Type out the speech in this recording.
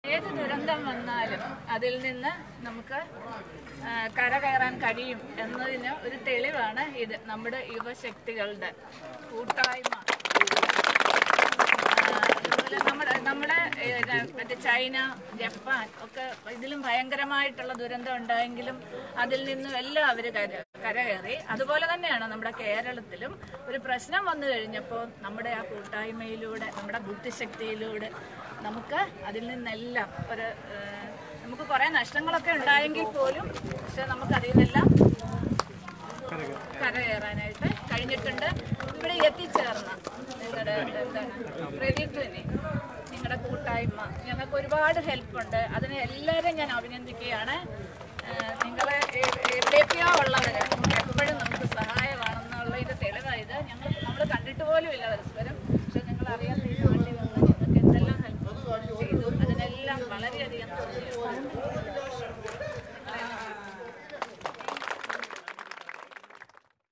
ഏത് ദുരന്തം വന്നാലും അതിൽ നിന്ന് നമുക്ക് ആ, കരകയറാൻ കഴിയും എന്നതിന് ഒരു തെളിവാണ് ഇത് നമ്മുടെ യുവശക്തികളുടെ കൂട്ടായ്മ ആ, അതുപോലെ നമ്മുടെ നമ്മുടെ ഏ, ര- മറ്റേ ചൈന ജപ്പാൻ ഒക്കെ ഇതിലും ഭയങ്കരമായിട്ടുള്ള ദുരന്തം ഉണ്ടായെങ്കിലും അതിൽ നിന്നും എല്ലാം അവർ കര കരകയറി അതുപോലെ തന്നെയാണ് നമ്മുടെ കേരളത്തിലും ഒരു പ്രശ്നം വന്നു കഴിഞ്ഞപ്പോൾ നമ്മുടെ ആ കൂട്ടായ്മയിലൂടെ നമ്മുടെ ബുദ്ധിശക്തിയിലൂടെ നമുക്ക് അതിൽ നിന്നെല്ലാം ഒരു ഏ, നമുക്ക് കുറേ നഷ്ടങ്ങളൊക്കെ ഉണ്ടായെങ്കിൽ പോലും പക്ഷെ നമുക്ക് അതിൽ നിന്നെല്ലാം കരകയറാനായിട്ട് കഴിഞ്ഞിട്ടുണ്ട് ഇവിടെ എത്തിച്ചേർന്ന നിങ്ങളുടെ എന്താണ് പ്രദീപ്തിനെ നിങ്ങളുടെ കൂട്ടായ്മ ഞങ്ങൾക്ക് ഒരുപാട് ഹെൽപ്പുണ്ട് അതിന് എല്ലാവരെയും ഞാൻ അഭിനന്ദിക്കുകയാണ് ഏഹ് നിങ്ങളെ എ- എവിടെയൊക്കെയോ ഉള്ളവർ എപ്പോഴും നമുക്ക് സഹായമാണെന്നുള്ളതിൻ്റെ തെളിവായത് ഞങ്ങൾ നമ്മൾ കണ്ടിട്ട് പോലും ഇല്ല പരസ്പരം പക്ഷെ നിങ്ങൾ അറിയാത്ത ഈ നാട്ടിൽ വന്ന് ഞങ്ങൾക്ക് എന്തെല്ലാം ഹെൽപ്പ് ചെയ്തു അതിനെല്ലാം വളരെയധികം നന്ദിയുണ്ട്